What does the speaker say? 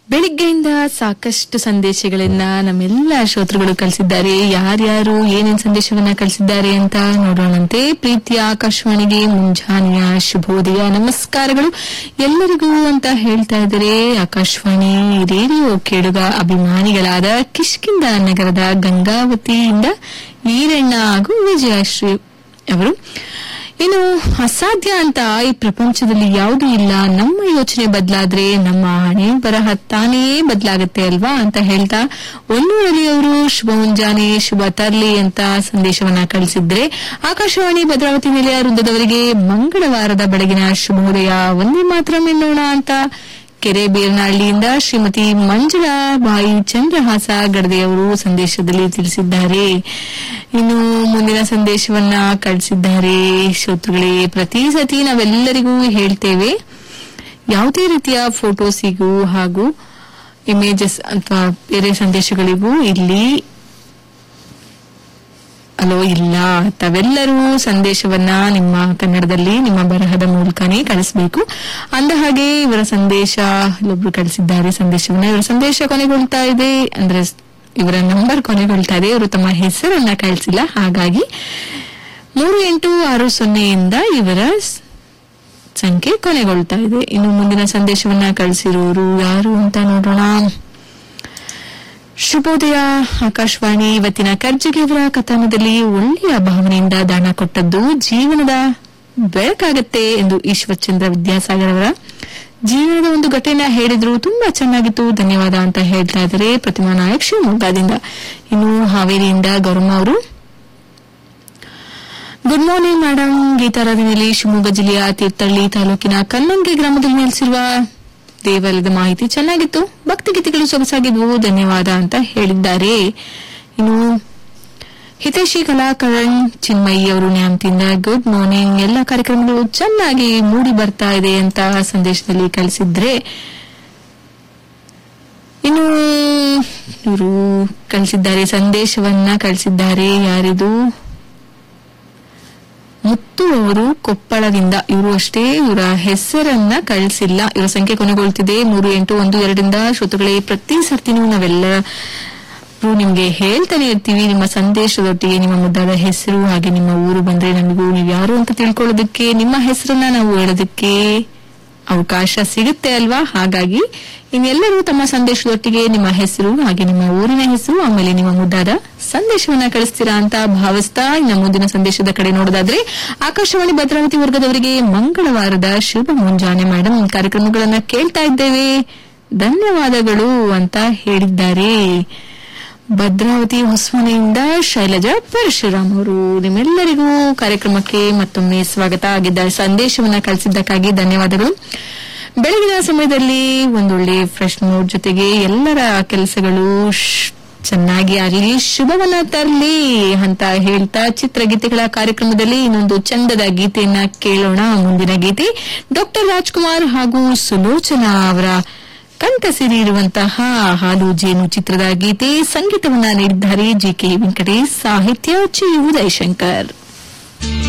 ಬೆಳಿಗ್ಗೆಯಿಂದ ಸಾಕಷ್ಟು ಸಂದೇಶಗಳನ್ನ ನಮ್ಮೆಲ್ಲ ಶ್ರೋತೃಗಳು ಕಳಿಸಿದ್ದಾರೆ ಯಾರ್ಯಾರು ಏನೇನ್ ಸಂದೇಶವನ್ನ ಕಳಿಸಿದ್ದಾರೆ ಅಂತ ನೋಡೋಣಂತೆ ಪ್ರೀತಿಯ ಆಕಾಶವಾಣಿಗೆ ಮುಂಜಾನೆಯ ಶುಭೋದಯ ನಮಸ್ಕಾರಗಳು ಎಲ್ಲರಿಗೂ ಅಂತ ಹೇಳ್ತಾ ಇದ್ದಾರೆ ಆಕಾಶವಾಣಿ ರೇಡಿಯೋ ಕೇಳುಗ ಅಭಿಮಾನಿಗಳಾದ ಕಿಷ್ಕಿಂದ ನಗರದ ಗಂಗಾವತಿಯಿಂದ ಈರಣ್ಣ ಹಾಗೂ ವಿಜಯಶ್ರೀ ಅವರು ಇನ್ನು ಅಸಾಧ್ಯ ಅಂತ ಈ ಪ್ರಪಂಚದಲ್ಲಿ ಯಾವುದೂ ಇಲ್ಲ ನಮ್ಮ ಯೋಚನೆ ಬದಲಾದ್ರೆ ನಮ್ಮ ಹಣೆ ಬರಹ ತಾನೇ ಬದಲಾಗುತ್ತೆ ಅಲ್ವಾ ಅಂತ ಹೇಳ್ತಾ ಒನ್ನೂರಲ್ಲಿ ಅವರು ಶುಭ ಮುಂಜಾನೆ ಶುಭ ತರ್ಲಿ ಅಂತ ಸಂದೇಶವನ್ನ ಕಳಿಸಿದ್ರೆ ಆಕಾಶವಾಣಿ ಭದ್ರಾವತಿ ನಿಲಯ ವೃಂದದವರಿಗೆ ಮಂಗಳವಾರದ ಬೆಳಗಿನ ಶುಭೋದಯ ಒಂದೇ ಮಾತ್ರ ಎನ್ನೋಣ ಅಂತ ಕೆರೆ ಬೀರ್ನಹಳ್ಳಿಯಿಂದ ಶ್ರೀಮತಿ ಮಂಜುಳಾ ಬಾಯಿ ಚಂದ್ರಹಾಸ ಗಡದೆಯವರು ಸಂದೇಶದಲ್ಲಿ ತಿಳಿಸಿದ್ದಾರೆ ಇನ್ನು ಮುಂದಿನ ಸಂದೇಶವನ್ನ ಕಳಿಸಿದ್ದಾರೆ ಶ್ರೋತೃಗಳೇ ಪ್ರತಿ ಸತಿ ನಾವೆಲ್ಲರಿಗೂ ಹೇಳ್ತೇವೆ ಯಾವುದೇ ರೀತಿಯ ಫೋಟೋಸಿಗೂ ಹಾಗೂ ಇಮೇಜಸ್ ಅಥವಾ ಬೇರೆ ಸಂದೇಶಗಳಿಗೂ ಇಲ್ಲಿ ಅಲೋ ಇಲ್ಲ ತಾವೆಲ್ಲರೂ ಸಂದೇಶವನ್ನ ನಿಮ್ಮ ಕನ್ನಡದಲ್ಲಿ ನಿಮ್ಮ ಬರಹದ ಮೂಲಕನೇ ಕಳಿಸಬೇಕು ಅಂದ ಹಾಗೆ ಇವರ ಸಂದೇಶ ಇಲ್ಲೊಬ್ರು ಕಳಿಸಿದ್ದಾರೆ ಸಂದೇಶವನ್ನ ಇವರ ಸಂದೇಶ ಕೊನೆಗೊಳ್ತಾ ಇದೆ ಅಂದ್ರೆ ಇವರ ನಂಬರ್ ಕೊನೆಗೊಳ್ತಾ ಇದೆ ಇವರು ತಮ್ಮ ಹೆಸರನ್ನ ಕಳಿಸಿಲ್ಲ ಹಾಗಾಗಿ ಮೂರು ಎಂಟು ಆರು ಸೊನ್ನೆಯಿಂದ ಇವರ ಸ್- ಸಂಖ್ಯೆ ಕೊನೆಗೊಳ್ತಾ ಇದೆ ಇನ್ನು ಮುಂದಿನ ಸಂದೇಶವನ್ನ ಕಳಿಸಿರೋರು ಯಾರು ಅಂತ ನೋಡೋಣ ಶುಭೋದಯ ಆಕಾಶವಾಣಿ ಇವತ್ತಿನ ಕರ್ಜಿಗೆಯವರ ಕಥನದಲ್ಲಿ ಒಳ್ಳೆಯ ಭಾವನೆಯಿಂದ ದಾನ ಕೊಟ್ಟದ್ದು ಜೀವನದ ಬೆಳಕಾಗತ್ತೆ ಎಂದು ಈಶ್ವರ್ಚಂದ್ರ ವಿದ್ಯಾಸಾಗರ್ ಅವರ ಜೀವನದ ಒಂದು ಘಟನೆ ಹೇಳಿದ್ರು ತುಂಬಾ ಚೆನ್ನಾಗಿತ್ತು ಧನ್ಯವಾದ ಅಂತ ಹೇಳ್ತಾ ಇದ್ದಾರೆ ಪ್ರತಿಮಾ ನಾಯಕ್ ಶಿವಮೊಗ್ಗದಿಂದ ಇನ್ನು ಹಾವೇರಿಯಿಂದ ಗೌರಮ್ಮ ಅವರು ಗುಡ್ ಮಾರ್ನಿಂಗ್ ಮೇಡಮ್ ಗೀತಾರಾಧನೆಯಲ್ಲಿ ಶಿವಮೊಗ್ಗ ಜಿಲ್ಲೆಯ ತೀರ್ಥಹಳ್ಳಿ ತಾಲೂಕಿನ ಕನ್ನಂಗೆ ಗ್ರಾಮದಲ್ಲಿ ನೆಲೆಸಿರುವ ದೇವಾಲಯದ ಮಾಹಿತಿ ಚೆನ್ನಾಗಿತ್ತು ಭಕ್ತಿಗೀತೆಗಳು ಸೊಗಸಾಗಿದ್ವು ಧನ್ಯವಾದ ಅಂತ ಹೇಳಿದ್ದಾರೆ ಇನ್ನು ಹಿತೈಷಿ ಕಲಾಕರಣ್ ಚಿನ್ಮಯಿ ಅವರು ನ್ಯಾಮತಿಯಿಂದ ಗುಡ್ ಮಾರ್ನಿಂಗ್ ಎಲ್ಲ ಕಾರ್ಯಕ್ರಮಗಳು ಚೆನ್ನಾಗಿ ಮೂಡಿ ಬರ್ತಾ ಇದೆ ಅಂತ ಸಂದೇಶದಲ್ಲಿ ಕಳಿಸಿದ್ರೆ ಇನ್ನು ಇವರು ಕಳಿಸಿದ್ದಾರೆ ಸಂದೇಶವನ್ನ ಕಳಿಸಿದ್ದಾರೆ ಯಾರಿದು ಮುತ್ತು ಅವರು ಕೊಪ್ಪಳದಿಂದ ಇವರು ಅಷ್ಟೇ ಇವರ ಹೆಸರನ್ನ ಕಳಿಸಿಲ್ಲ ಇವರ ಸಂಖ್ಯೆ ಕೊನೆಗೊಳ್ತಿದೆ ಮೂರು ಎಂಟು ಒಂದು ಎರಡರಿಂದ ಶ್ರೋತೃಗಳೇ ಪ್ರತಿ ಸರ್ತಿನೂ ನಾವೆಲ್ಲರೂ ನಿಮ್ಗೆ ಹೇಳ್ತಾನೆ ಇರ್ತೀವಿ ನಿಮ್ಮ ಸಂದೇಶದೊಟ್ಟಿಗೆ ನಿಮ್ಮ ಮುದ್ದಾದ ಹೆಸರು ಹಾಗೆ ನಿಮ್ಮ ಊರು ಬಂದ್ರೆ ನಮಗೂ ನೀವು ಯಾರು ಅಂತ ತಿಳ್ಕೊಳ್ಳೋದಕ್ಕೆ ನಿಮ್ಮ ಹೆಸರನ್ನ ನಾವು ಹೇಳೋದಕ್ಕೆ ಅವಕಾಶ ಸಿಗುತ್ತೆ ಅಲ್ವಾ ಹಾಗಾಗಿ ಇನ್ನೆಲ್ಲರೂ ತಮ್ಮ ಸಂದೇಶದೊಟ್ಟಿಗೆ ನಿಮ್ಮ ಹೆಸರು ಹಾಗೆ ನಿಮ್ಮ ಊರಿನ ಹೆಸರು ಆಮೇಲೆ ನಿಮ್ಮ ಮುದ್ದಾದ ಸಂದೇಶವನ್ನ ಕಳಿಸ್ತೀರಾ ಅಂತ ಭಾವಿಸ್ತಾ ಇನ್ನು ಮುಂದಿನ ಸಂದೇಶದ ಕಡೆ ನೋಡೋದಾದ್ರೆ ಆಕಾಶವಾಣಿ ಭದ್ರಾವತಿ ವರ್ಗದವರಿಗೆ ಮಂಗಳವಾರದ ಶುಭ ಮುಂಜಾನೆ ಮೇಡಮ್ ಕಾರ್ಯಕ್ರಮಗಳನ್ನ ಕೇಳ್ತಾ ಇದ್ದೇವೆ ಧನ್ಯವಾದಗಳು ಅಂತ ಹೇಳಿದ್ದಾರೆ ಭದ್ರಾವತಿ ಹೊಸಮನೆಯಿಂದ ಶೈಲಜಾ ಪರಶುರಾಮ್ ಅವರು ನಿಮ್ಮೆಲ್ಲರಿಗೂ ಕಾರ್ಯಕ್ರಮಕ್ಕೆ ಮತ್ತೊಮ್ಮೆ ಸ್ವಾಗತ ಆಗಿದ್ದ ಸಂದೇಶವನ್ನ ಕಳಿಸಿದ್ದಕ್ಕಾಗಿ ಧನ್ಯವಾದಗಳು ಬೆಳಗಿನ ಸಮಯದಲ್ಲಿ ಒಂದೊಳ್ಳೆ ಫ್ರೆಶ್ ಮೂಡ್ ಜೊತೆಗೆ ಎಲ್ಲರ ಕೆಲಸಗಳು ಶ್- ಚೆನ್ನಾಗಿ ಆಗಲಿ ಶುಭವನ್ನ ತರಲಿ ಅಂತ ಹೇಳ್ತಾ ಚಿತ್ರಗೀತೆಗಳ ಕಾರ್ಯಕ್ರಮದಲ್ಲಿ ಇನ್ನೊಂದು ಚಂದದ ಗೀತೆಯನ್ನ ಕೇಳೋಣ ಮುಂದಿನ ಗೀತೆ ಡಾಕ್ಟರ್ ರಾಜ್ಕುಮಾರ್ ಹಾಗೂ ಸುಲೋಚನಾ ಅವರ ಕಂಠ ಇರುವಂತಹ ಹಾಲು ಜೇನು ಚಿತ್ರದ ಗೀತೆ ಸಂಗೀತವನ್ನ ನೀಡಿದ್ದಾರೆ ಜಿ ಕೆ ವೆಂಕಟೇಶ್ ಸಾಹಿತ್ಯ ಚಿ ಉದಯಶಂಕರ್